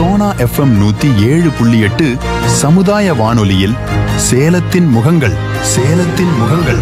Sona FM நூத்தி ஏழு புள்ளி எட்டு சமுதாய வானொலியில் சேலத்தின் முகங்கள் சேலத்தின் முகங்கள்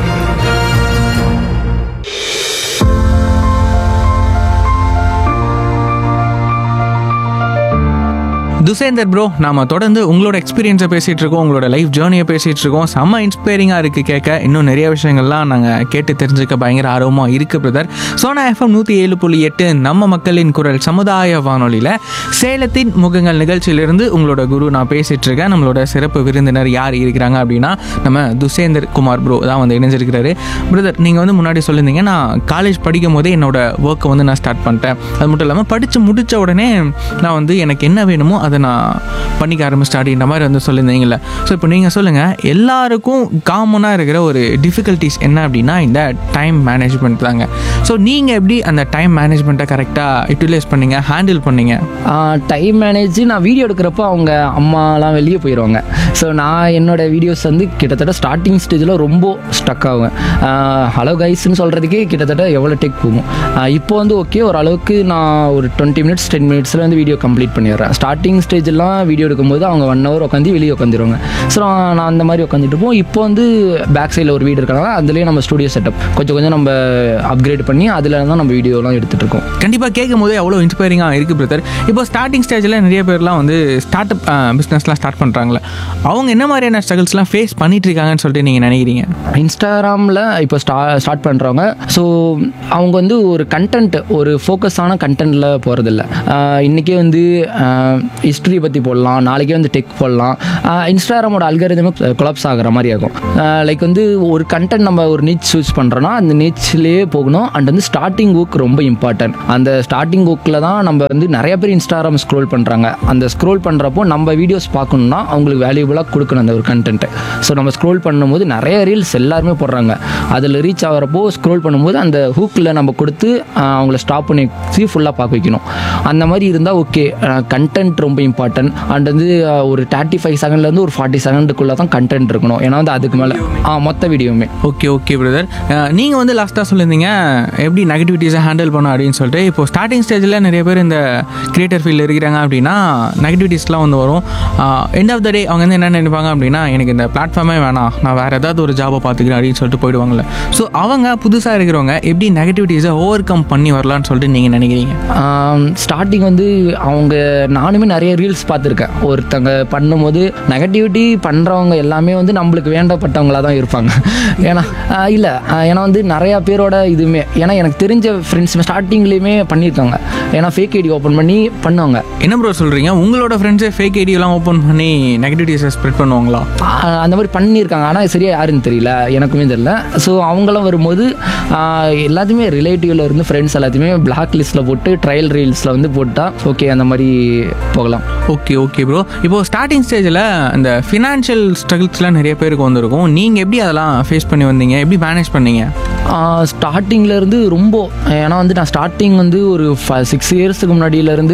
துசேந்தர் ப்ரோ நாம தொடர்ந்து உங்களோட எக்ஸ்பீரியன்ஸை பேசிட்டு இருக்கோம் உங்களோட லைஃப் ஜேர்னியை பேசிட்டு இருக்கோம் செம்ம இன்ஸ்பைரிங்காக இருக்கு கேட்க இன்னும் நிறைய விஷயங்கள்லாம் நாங்கள் கேட்டு தெரிஞ்சுக்க பயங்கர ஆர்வமாக இருக்கு பிரதர் சோனா எஃப்எம் நூற்றி ஏழு புள்ளி எட்டு நம்ம மக்களின் குரல் சமுதாய வானொலியில் சேலத்தின் முகங்கள் நிகழ்ச்சியிலிருந்து உங்களோட குரு நான் பேசிட்டு இருக்கேன் நம்மளோட சிறப்பு விருந்தினர் யார் இருக்கிறாங்க அப்படின்னா நம்ம துசேந்தர் குமார் ப்ரோ தான் வந்து இணைஞ்சிருக்கிறாரு பிரதர் நீங்கள் வந்து முன்னாடி சொல்லியிருந்தீங்க நான் காலேஜ் படிக்கும் போதே என்னோட ஒர்க்கை வந்து நான் ஸ்டார்ட் பண்ணிட்டேன் அது மட்டும் இல்லாமல் படித்து முடித்த உடனே நான் வந்து எனக்கு என்ன வேணுமோ அதை நான் பண்ணிக்க ஆரம்பிச்சிட்டேன் அப்படின்ற மாதிரி வந்து சொல்லியிருந்தீங்கல்ல ஸோ இப்போ நீங்கள் சொல்லுங்கள் எல்லாருக்கும் காமனாக இருக்கிற ஒரு டிஃபிகல்ட்டிஸ் என்ன அப்படின்னா இந்த டைம் மேனேஜ்மெண்ட் தாங்க ஸோ நீங்கள் எப்படி அந்த டைம் மேனேஜ்மெண்ட்டை கரெக்டாக யூட்டிலைஸ் பண்ணீங்க ஹேண்டில் பண்ணீங்க டைம் மேனேஜ் நான் வீடியோ எடுக்கிறப்போ அவங்க அம்மாலாம் வெளியே போயிடுவாங்க ஸோ நான் என்னோட வீடியோஸ் வந்து கிட்டத்தட்ட ஸ்டார்டிங் ஸ்டேஜில் ரொம்ப ஸ்டக் ஆகும் ஹலோ கைஸ்ன்னு சொல்கிறதுக்கே கிட்டத்தட்ட எவ்வளோ டேக் போகும் ஆஹ் இப்போ வந்து ஓகே ஓரளவுக்கு நான் ஒரு டுவெண்ட்டி மினிட்ஸ் டென் மினிட்ஸில் வந்து வீடியோ கம்ப்ளீட் பண்ணிடுறேன் ஸ்டார்டிங் ஸ்டேஜெல்லாம் வீடியோ எடுக்கும்போது அவங்க ஒன் ஹவர் உட்காந்து வெளியே உட்காந்துருவாங்க ஸோ நான் அந்த மாதிரி உட்காந்துட்டு இருப்போம் இப்போ வந்து பேக் சைடில் ஒரு வீடு இருக்கனால அதுலேயே நம்ம ஸ்டுடியோ செட்டப் கொஞ்சம் கொஞ்சம் நம்ம அப்கிரேட் பண்ணி அதில் தான் நம்ம வீடியோலாம் எடுத்துகிட்டு இருக்கோம் கண்டிப்பாக கேட்கும் போதே அவ்வளோ இன்ஸ்பைரிங்காக இருக்குது பிரதர் இப்போ ஸ்டார்டிங் ஸ்டேஜில் நிறைய பேர்லாம் வந்து ஸ்டார்ட் அப் பிஸ்னஸ்லாம் ஸ்டார்ட் பண்ணுறாங்களே அவங்க என்ன மாதிரியான ஸ்ட்ரகிள்ஸ்லாம் ஃபேஸ் பண்ணிட்டு இருக்காங்கன்னு சொல்லிட்டு நீங்கள் நினைக்கிறீங்க இன்ஸ்டாகிராமில் இப்போ ஸ்டா ஸ்டார்ட் பண்ணுறவங்க ஸோ அவங்க வந்து ஒரு கண்டென்ட் ஒரு ஃபோக்கஸான கண்டென்ட்டில் போகிறதில்ல இன்றைக்கே வந்து ஹிஸ்ட்ரி பற்றி போடலாம் நாளைக்கே வந்து டெக் போடலாம் இன்ஸ்டாகிராமோட அல்காரிதமே கொலாப்ஸ் ஆகிற மாதிரி ஆகும் லைக் வந்து ஒரு கண்டென்ட் நம்ம ஒரு நீச் சூஸ் பண்ணுறோன்னா அந்த நீச்லேயே போகணும் அண்ட் வந்து ஸ்டார்டிங் ஒர்க் ரொம்ப இம்பார்ட்டன்ட் அந்த ஸ்டார்டிங் ஒர்க்கில் தான் நம்ம வந்து நிறைய பேர் இன்ஸ்டாகிராம் ஸ்க்ரோல் பண்ணுறாங்க அந்த ஸ்க்ரோல் பண்ணுறப்போ நம்ம வீடியோஸ் பார்க்கணுன்னா அவங்களுக்கு வேல்யூபுளாக கொடுக்கணும் அந்த ஒரு கண்டென்ட்டை ஸோ நம்ம ஸ்க்ரோல் பண்ணும்போது நிறைய ரீல்ஸ் எல்லாருமே போடுறாங்க அதில் ரீச் ஆகிறப்போ ஸ்க்ரோல் பண்ணும்போது அந்த ஹூக்கில் நம்ம கொடுத்து ஆஹ், அவங்கள ஸ்டாப் பண்ணி ஃபுல்லாக பார்க்க வைக்கணும் அந்த மாதிரி இருந்தால் ஓகே கண்டென்ட் ரொம்ப இம்பார்ட்டன்ட் அண்ட் வந்து ஆஹ், ஒரு தேர்ட்டி ஃபைவ் செகண்ட்லேருந்து ஒரு ஃபார்ட்டி செகண்டுக்குள்ளே தான் கண்டென்ட் இருக்கணும் ஏன்னா வந்து அதுக்கு மேலே மொத்த வீடியோவுமே ஓகே ஓகே பிரதர் நீங்கள் வந்து லாஸ்ட்டாக சொல்லியிருந்தீங்க எப்படி நெகட்டிவிட்டிஸை ஹேண்டில் பண்ணணும் அப்படின்னு சொல்லிட்டு இப்போ ஸ்டார்டிங் ஸ்டேஜில் நிறைய பேர் இந்த கிரியேட்டர் ஃபீல்டில் இருக்கிறாங்க அப்படின்னா நெகட்டிவிட்டிஸ்லாம் வந்து வரும் எண்ட் ஆஃப் த டே அவங்க வந்து என்ன நினைப்பாங்க அப்படின்னா எனக்கு இந்த பிளாட்ஃபார்மே வேணாம் நான் வேறு ஏதாவது ஒரு ஜாபை பார்த்துக்கிறேன் அப்படின்னு சொல்லிட்டு போயிடுவாங்கல்ல ஸோ அவங்க புதுசாக இருக்கிறவங்க எப்படி நெகட்டிவிட்டிஸை ஓவர் கம் பண்ணி வரலான்னு சொல்லிட்டு நீங்கள் நினைக்கிறீங்க ஸ்டார்டிங் வந்து அவங்க நானுமே நிறைய ரீல்ஸ் பார்த்துருக்கேன் ஒருத்தங்க பண்ணும்போது நெகட்டிவிட்டி பண்ணுறவங்க எல்லாமே வந்து நம்மளுக்கு வேண்டப்பட்டவங்களாக தான் இருப்பாங்க ஏன்னா இல்லை ஏன்னா வந்து நிறையா பேரோட இதுவுமே ஏன்னா எனக்கு தெரிஞ்ச ஃப்ரெண்ட்ஸ் ஸ்டார்டிங்லேயுமே பண்ணியிருக்காங்க ஏன்னா ஃபேக் ஐடி ஓப்பன் பண்ணி பண்ணுவாங்க என்ன ப்ரோ சொல்கிறீங்க உங்களோட ஃப்ரெண்ட்ஸே ஃபேக் ஐடியெல்லாம் ஓப்பன் பண்ணி நெகட்டிவிட்டிஸை ஸ்ப்ரெட் பண்ணுவாங்களா ஆஹ் அந்த மாதிரி பண்ணியிருக்காங்க ஆனால் சரியா யாருன்னு தெரியல எனக்குமே தெரியல ஸோ அவங்களாம் வரும்போது ஆஹ் எல்லாத்தையுமே ரிலேட்டிவ்ல இருந்து ஃப்ரெண்ட்ஸ் எல்லாத்தையுமே பிளாக் லிஸ்ட்டில் போட்டு ட்ரையல் ரீல்ஸில் வந்து போட்டால் ஓகே அந்த மாதிரி போகலாம் ஓகே ஓகே ப்ரோ இப்போ ஸ்டார்டிங் ஸ்டேஜில் இந்த ஃபினான்ஷியல் ஸ்ட்ரகிள்ஸ்லாம் நிறைய பேருக்கு வந்திருக்கும் நீங்கள் எப்படி அதெல்லாம் ஃபேஸ் பண்ணி வந்தீங்க எப்படி மேனேஜ் பண்ணீங்க ஸ்டார்டிங்கில் இருந்து ரொம்ப ஏன்னா வந்து நான் ஸ்டார்டிங் வந்து ஒரு சிக்ஸ் இயர்ஸுக்கு முன்னாடியிலேருந்து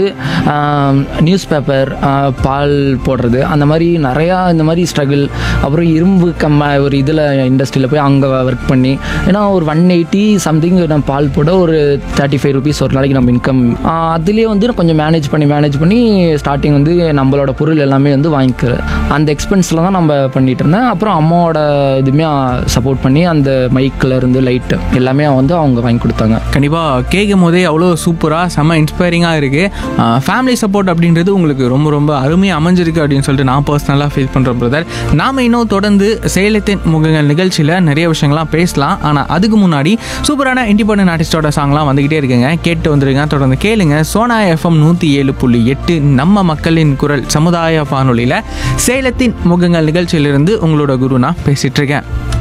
நியூஸ் பேப்பர் பால் போடுறது அந்த மாதிரி நிறையா இந்த மாதிரி ஸ்ட்ரகிள் அப்புறம் இரும்பு கம்ம ஒரு இதில் இண்டஸ்ட்ரியில் போய் அங்கே ஒர்க் பண்ணி ஏன்னா ஒரு ஒன் எயிட்டி சம்திங் நான் பால் போட ஒரு தேர்ட்டி ஃபைவ் ருபீஸ் ஒரு நாளைக்கு நம்ம இன்கம் அதுலேயே வந்து நான் கொஞ்சம் மேனேஜ் பண்ணி மேனேஜ் பண்ணி ஸ்டார்டிங் வந்து நம்மளோட பொருள் எல்லாமே வந்து வாங்கிக்கிற அந்த எக்ஸ்பென்ஸில் தான் நம்ம பண்ணிட்டு இருந்தேன் அப்புறம் அம்மாவோட இதுவுமே சப்போர்ட் பண்ணி அந்த மைக்கில் இருந்து லைட்டு எல்லாமே வந்து அவங்க வாங்கி கொடுத்தாங்க கண்டிப்பாக கேட்கும் போதே அவ்வளோ சூப்பராக செம்ம இன்ஸ்பைரிங்காக இருக்குது ஃபேமிலி சப்போர்ட் அப்படின்றது உங்களுக்கு ரொம்ப ரொம்ப அருமையாக அமைஞ்சிருக்கு அப்படின்னு சொல்லிட்டு நான் பர்சனலாக ஃபீல் பண்ணுறேன் பிரதர் நாம் இன்னும் தொடர்ந்து சேலத்தின் முகங்கள் நிகழ்ச்சியில் நிறைய விஷயங்கள்லாம் பேசலாம் ஆனால் அதுக்கு முன்னாடி சூப்பரான இண்டிபெண்டன்ட் ஆர்டிஸ்டோட சாங்லாம் வந்துக்கிட்டே இருக்குங்க கேட்டு வந்துருங்க தொடர்ந்து கேளுங்க சோனா எஃப்எம் நூற்றி ஏழு புள்ளி எட்டு நம்ம மக்களின் குரல் சமுதாய வானொலியில் சேலத்தின் முகங்கள் நிகழ்ச்சியிலிருந்து உங்களோட குரு நான் பேசிகிட்டு இருக்கேன்